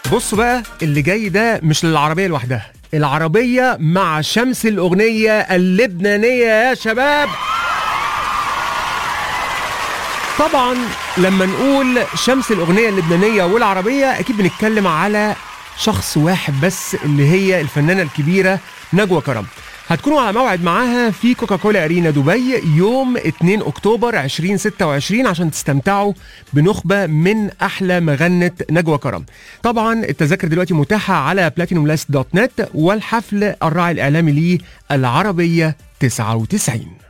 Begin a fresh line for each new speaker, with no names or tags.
بصوا بقى اللي جاي ده مش للعربية لوحدها العربية مع شمس الأغنية اللبنانية يا شباب طبعا لما نقول شمس الأغنية اللبنانية والعربية أكيد بنتكلم على شخص واحد بس اللي هي الفنانة الكبيرة نجوى كرم هتكونوا على موعد معاها في كوكاكولا أرينا دبي يوم 2 أكتوبر 2026 عشان تستمتعوا بنخبة من أحلى مغنة نجوى كرم طبعا التذاكر دلوقتي متاحة على platinumlist.net والحفل الراعي الإعلامي ليه العربية 99